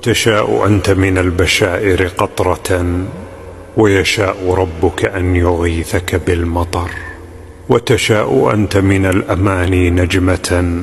وتشاء انت من البشائر قطره ويشاء ربك ان يغيثك بالمطر وتشاء انت من الاماني نجمه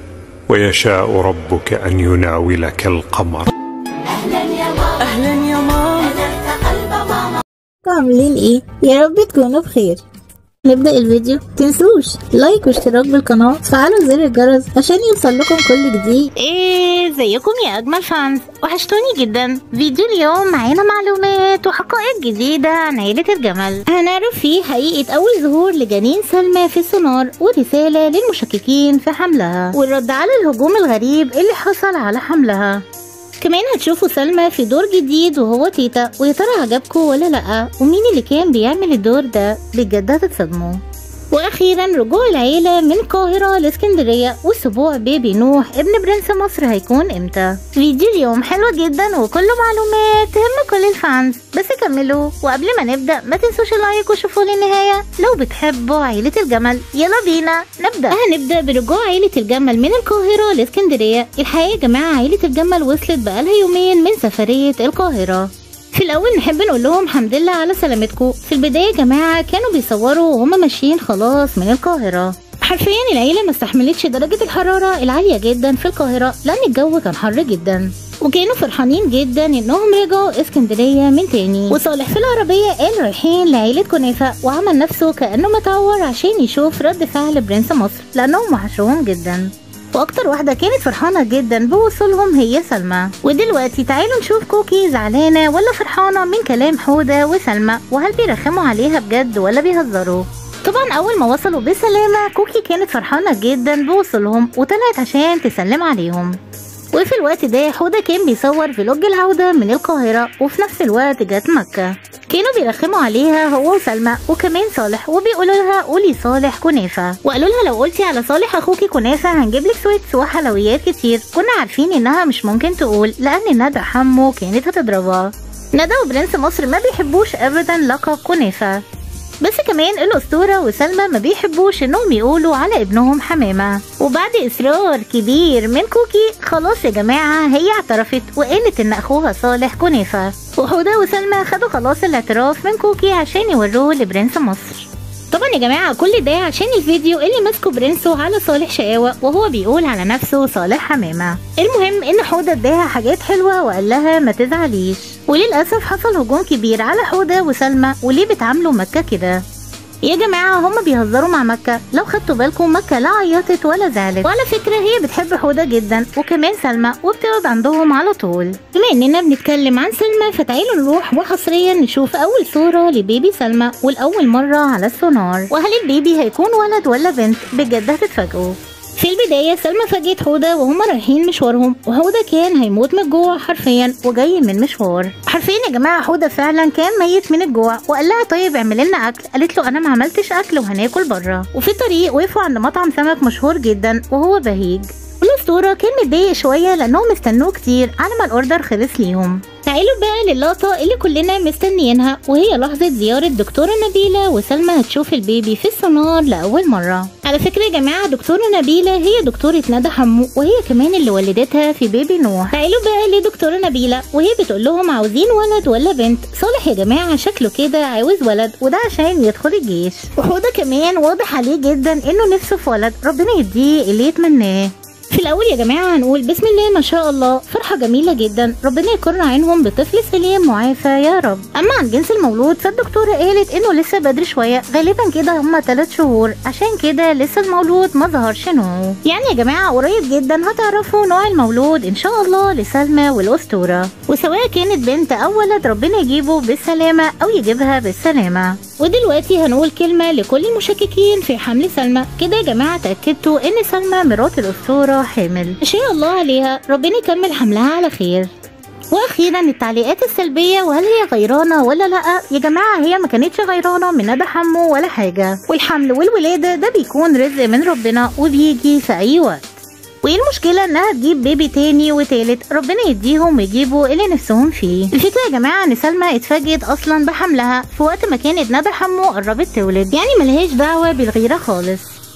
ويشاء ربك ان يناولك القمر أهلا يا ماما أهلا يا ماما أنا قلب ماما عاملين ايه يا رب تكونوا بخير نبدأ الفيديو تنسوش لايك واشتراك بالقناة وفعلوا زر الجرس عشان يوصل لكم كل جديد ايه زيكم يا اجمل فانز وحشتوني جدا فيديو اليوم معانا معلومات وحقائق جديدة عن عيلة الجمل هنعرف فيه حقيقة اول ظهور لجنين سلمى في السونار ورسالة للمشككين في حملها والرد على الهجوم الغريب اللي حصل على حملها كمان هتشوفوا سلمى في دور جديد وهو تيتا ويا ترى عجبكم ولا لأ ومين اللي كان بيعمل الدور ده بجد هتتصدموا واخيرا رجوع العيله من القاهره لاسكندريه واسبوع بيبي نوح ابن برنس مصر هيكون امتى فيديو اليوم حلو جدا وكله معلومات تهم كل الفانز بس كملوا وقبل ما نبدا ما تنسوش اللايك وشوفوا للنهايه لو بتحبوا عيله الجمل يلا بينا نبدا هنبدا برجوع عيله الجمل من القاهره لاسكندريه الحقيقه يا جماعه عيله الجمل وصلت بقالها يومين من سفريه القاهره في الأول نحب نقول لهم الحمد لله على سلامتكم في البداية يا جماعة كانوا بيصوروا وهم ماشيين خلاص من القاهرة حرفيا العيلة ما استحملتش درجة الحرارة العالية جدا في القاهرة لأن الجو كان حر جدا وكانوا فرحانين جدا انهم رجعوا اسكندريه من تاني وصالح في العربيه قال رايحين لعيله كنافه وعمل نفسه كانه متعور عشان يشوف رد فعل برنس مصر لانهم وحشوهم جدا واكتر واحده كانت فرحانه جدا بوصولهم هي سلمى ودلوقتي تعالوا نشوف كوكي زعلانه ولا فرحانه من كلام حوده وسلمى وهل بيرخموا عليها بجد ولا بيهزروا طبعا اول ما وصلوا بسلامه كوكي كانت فرحانه جدا بوصولهم وطلعت عشان تسلم عليهم وفي الوقت ده حودة كان بيصور فلوج العودة من القاهرة وفي نفس الوقت جت مكة كانوا بيرخموا عليها هو وسلمى وكمان صالح وبيقولوا لها قولي صالح كنافة وقالوا لها لو قلتي على صالح اخوكي كنافة هنجيب لك سويتس وحلويات كتير كنا عارفين انها مش ممكن تقول لان ندى حمو كانت هتضربها ندى وبرنس مصر ما بيحبوش ابدا لقب كنافة بس كمان الأسطورة وسلمى ما بيحبوش إنهم يقولوا على ابنهم حمامة وبعد إصرار كبير من كوكي خلاص يا جماعة هي اعترفت وقالت إن أخوها صالح كنافة وحودة وسلمى خدوا خلاص الاعتراف من كوكي عشان يوروه لبرنس مصر طبعا يا جماعة كل ده عشان الفيديو اللي ماسكه برنسو على صالح شقاوة وهو بيقول على نفسه صالح حمامة المهم ان حودة اداها حاجات حلوة وقال لها ما تزعليش وللأسف حصل هجوم كبير على حودة وسلمى وليه بتعاملوا مكة كده يا جماعة هما بيهزروا مع مكة لو خدتوا بالكم مكة لا عيطت ولا زعلت وعلى فكرة هي بتحب حودة جدا وكمان سلمى وبتقعد عندهم على طول بما اننا بنتكلم عن سلمى فتعالوا نروح وحصريا نشوف اول صورة لبيبي سلمى والأول مرة على السونار وهل البيبي هيكون ولد ولا بنت بجد هتتفاجئوا في البداية سلمى فاجئت حودة وهما رايحين مشوارهم وحودة كان هيموت من الجوع حرفيا وجاي من مشوار حرفيا يا جماعة حودة فعلا كان ميت من الجوع وقال لها طيب اعمل لنا أكل قالت له أنا ما عملتش أكل وهناكل بره وفي الطريق وقفوا عند مطعم سمك مشهور جدا وهو بهيج والأسطورة كان متضايق شوية لأنهم استنوه كتير على ما الأوردر خلص ليهم تعالوا بقى للقطة اللي كلنا مستنيينها وهي لحظة زيارة دكتورة نبيلة وسلمى هتشوف البيبي في السونار لأول مرة على فكرة يا جماعة دكتورة نبيلة هي دكتورة ندى حمو وهي كمان اللي ولدتها في بيبي نوح تعالوا بقى لدكتورة نبيلة وهي بتقول لهم عاوزين ولد ولا بنت صالح يا جماعة شكله كده عاوز ولد وده عشان يدخل الجيش وحودة كمان واضح عليه جدا انه نفسه في ولد ربنا يديه اللي يتمناه في الأول يا جماعة هنقول بسم الله ما شاء الله فرحة جميلة جدا ربنا يكرر عينهم بطفل سليم معافى يا رب أما عن جنس المولود فالدكتورة قالت إنه لسه بدري شوية غالبا كده هما تلات شهور عشان كده لسه المولود ما ظهرش نوعه يعني يا جماعة قريب جدا هتعرفوا نوع المولود إن شاء الله لسلمى والأسطورة وسواء كانت بنت أو ولد ربنا يجيبه بالسلامة أو يجيبها بالسلامة ودلوقتي هنقول كلمة لكل المشككين في حمل سلمى كده يا جماعة تأكدتوا إن سلمى مرات الأسطورة حامل إن شاء الله عليها ربنا يكمل حملها على خير واخيرا التعليقات السلبيه وهل هي غيرانه ولا لا يا جماعه هي ما كانتش غيرانه من ندى حمو ولا حاجه والحمل والولاده ده بيكون رزق من ربنا وبيجي في اي وقت وايه المشكله انها تجيب بيبي تاني وتالت ربنا يديهم ويجيبوا اللي نفسهم فيه الفكره يا جماعه ان سلمى اتفاجئت اصلا بحملها في وقت ما كانت ندى حمو قربت تولد يعني ملهاش دعوه بالغيره خالص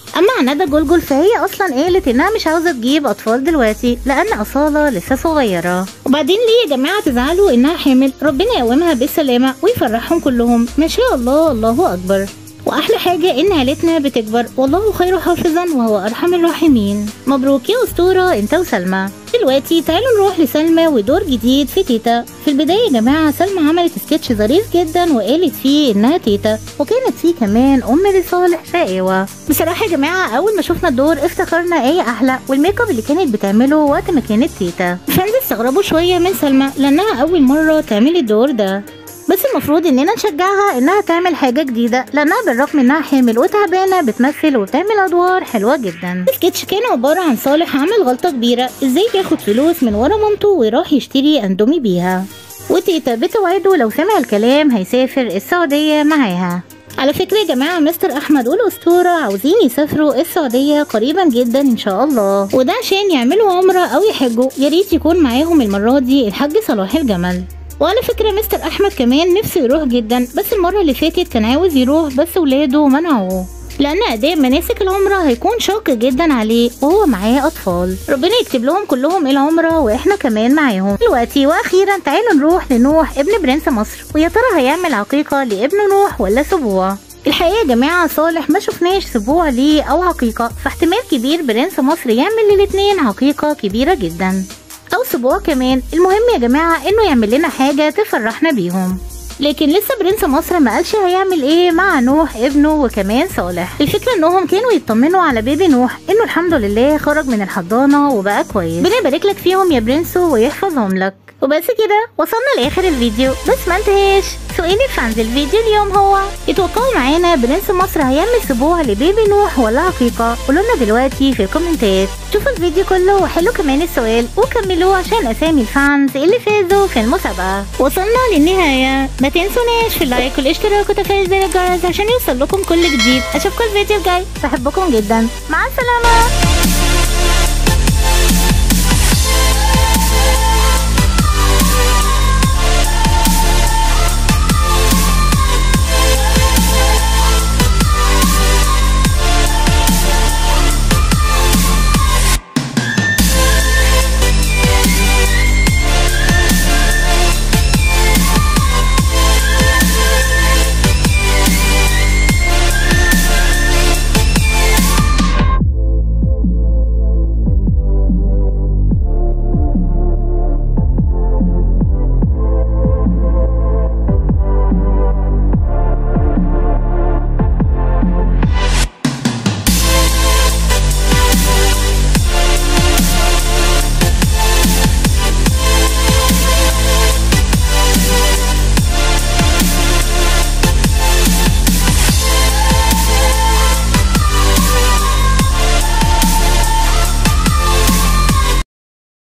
اما عن ندى جلجل فهي اصلا قالت انها مش عاوزه تجيب اطفال دلوقتي لان اصاله لسه صغيره وبعدين ليه يا جماعه تزعلوا انها حامل ربنا يقومها بالسلامه ويفرحهم كلهم ما شاء الله الله اكبر واحلى حاجه ان عيلتنا بتكبر والله خير حافظا وهو ارحم الراحمين مبروك يا اسطوره انت وسلمى دلوقتي تعالوا نروح لسلمى ودور جديد في تيتا في البدايه يا جماعه سلمى عملت سكتش ظريف جدا وقالت فيه انها تيتا وكانت فيه كمان ام لصالح شقاوه بصراحه يا جماعه اول ما شفنا الدور افتكرنا ايه احلى والميك اب اللي كانت بتعمله وقت ما كانت تيتا الفانز استغربوا شويه من سلمى لانها اول مره تعمل الدور ده بس المفروض اننا نشجعها انها تعمل حاجة جديدة لانها بالرغم انها حامل وتعبانة بتمثل وبتعمل ادوار حلوة جدا السكتش كان عبارة عن صالح عمل غلطة كبيرة ازاي ياخد فلوس من ورا مامته ويروح يشتري اندومي بيها وتيتا بتوعده لو سمع الكلام هيسافر السعودية معاها على فكرة يا جماعة مستر أحمد والأسطورة عاوزين يسافروا السعودية قريبا جدا إن شاء الله وده عشان يعملوا عمرة أو يحجوا يا ريت يكون معاهم المرة دي الحاج صلاح الجمل وعلى فكرة مستر أحمد كمان نفسه يروح جدا بس المرة اللي فاتت كان عاوز يروح بس ولاده منعوه لأن أداء مناسك العمرة هيكون شاق جدا عليه وهو معاه أطفال ربنا يكتب لهم كلهم العمرة وإحنا كمان معاهم دلوقتي وأخيرا تعالوا نروح لنوح ابن برنس مصر ويا ترى هيعمل عقيقة لابن نوح ولا سبوع الحقيقة يا جماعة صالح ما شفناش سبوع ليه أو عقيقة فاحتمال كبير برنس مصر يعمل للاتنين عقيقة كبيرة جدا او اسبوع كمان المهم يا جماعه انه يعمل لنا حاجه تفرحنا بيهم لكن لسه برنس مصر ما قالش هيعمل ايه مع نوح ابنه وكمان صالح الفكره انهم كانوا يطمنوا على بيبي نوح انه الحمد لله خرج من الحضانه وبقى كويس بنبارك لك فيهم يا برنسو ويحفظهم لك وبس كده وصلنا لاخر الفيديو بس ما انتهاش سؤال الفانز الفيديو اليوم هو يتوقعوا معانا برنس مصر هيعمل سبوع لبيبي نوح ولا عقيقه قولوا لنا دلوقتي في الكومنتات شوفوا الفيديو كله وحلوا كمان السؤال وكملوه عشان اسامي الفانز اللي فازوا في المسابقه وصلنا للنهايه ما تنسوناش في اللايك والاشتراك وتفعيل زر الجرس عشان يوصل لكم كل جديد اشوفكم الفيديو الجاي بحبكم جدا مع السلامه